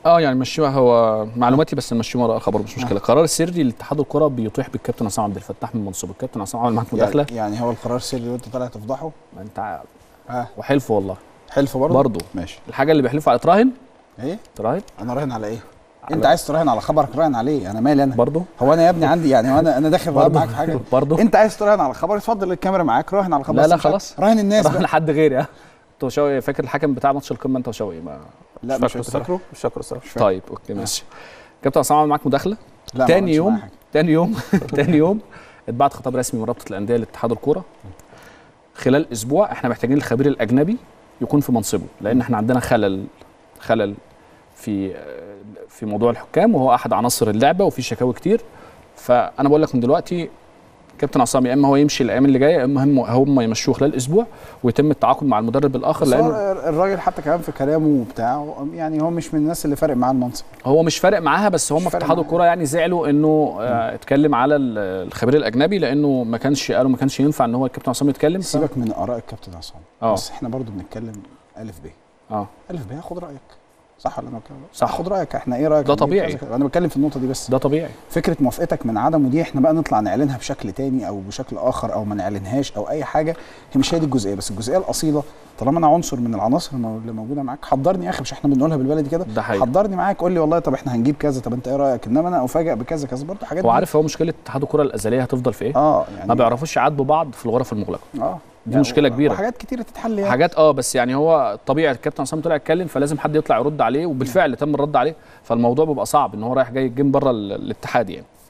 اه يعني مشيوها هو معلوماتي بس نمشيها ورا خبر مش مشكله قرار سري لاتحاد الكره بيطيح بالكابتن عصام عبد الفتاح من منصب الكابتن عصام عمل معاك مداخله يعني, يعني هو القرار سري وانت طالع تفضحه ما انت ع- اه وحلف والله حلف برضه برضه ماشي الحاجه اللي بيحلفوا على تراهن ايه تراهن انا راهن على ايه على- انت عايز تراهن على خبرك راهن عليه انا مالي انا برضه هو انا يا ابني عندي يعني هو انا انا داخل بقى برضه معاك في حاجه برضه انت عايز تراهن على خبر اتفضل الكاميرا معاك راهن على خبر لا، بس لا، مش عارف- خلاص. راهن الناس راهن بقى لحد غيري ها انت وشوقي فاكر الحكم بتاع ماتش القمه انت وشوقي ما لا مش مش فاكره كنت الصراحه فاكره مش فاكره الصراحه مش فاكر. طيب اوكي ماشي كابتن عصام عمل معاك مداخله لا ما تاني عملتش يوم معايا حاجة. تاني يوم تاني يوم اتبعت خطاب رسمي من رابطه الانديه لاتحاد الكوره خلال اسبوع احنا محتاجين الخبير الاجنبي يكون في منصبه لان احنا عندنا خلل خلل في في موضوع الحكام وهو احد عناصر اللعبه وفي شكاوي كتير فانا بقول لك من دلوقتي كابتن عصام يا اما هو يمشي الايام اللي جايه يا اما هم هم يمشوه خلال اسبوع ويتم التعاقد مع المدرب الاخر بس هو لان الراجل حتى كمان في كلامه وبتاع يعني هو مش من الناس اللي فارق معاه المنصب هو مش فارق معاها بس هم مش في فارق اتحاد معاها. الكوره يعني زعلوا انه آه، اتكلم على ال- الخبير الاجنبي لانه ما كانش قالوا ما كانش ينفع ان هو الكابتن عصام يتكلم ف... سيبك من اراء الكابتن عصام اه. بس احنا برضو بنتكلم الف ب اه الف ب هاخد رايك صح ولا انا بتكلم صح. هاخد رايك احنا ايه رايك ده في دي؟ طبيعي. كذا كذا. انا بتكلم في النقطه دي بس ده طبيعي فكره موافقتك من عدم ودي احنا بقى نطلع نعلنها بشكل تاني او بشكل اخر او ما نعلنهاش او اي حاجه هي مش هي دي الجزئيه بس الجزئيه الاصيله طالما انا عنصر من العناصر المو- اللي موجوده معاك حضرني يا اخي مش احنا بنقولها بالبلدي كده ده حقيقي حضرني معاك قول لي والله طب احنا هنجيب كذا طب انت ايه رايك انما انا افاجئ بكذا كذا برضه حاجات هو دي- عارف هو مشكله اتحاد الكوره الازليه هتفضل في ايه؟ اه يعني ما بيعرفوش يعاتبوا بعض في الغرف المغلقه اه دي مشكلة كبيرة. وحاجات كتيره تتحل يعني حاجات اه بس يعني هو طبيعي الكابتن عصام طلع يتكلم فلازم حد يطلع يرد عليه وبالفعل تم الرد عليه فالموضوع بيبقى صعب ان هو رايح جاي الجيم بره ال- الاتحاد يعني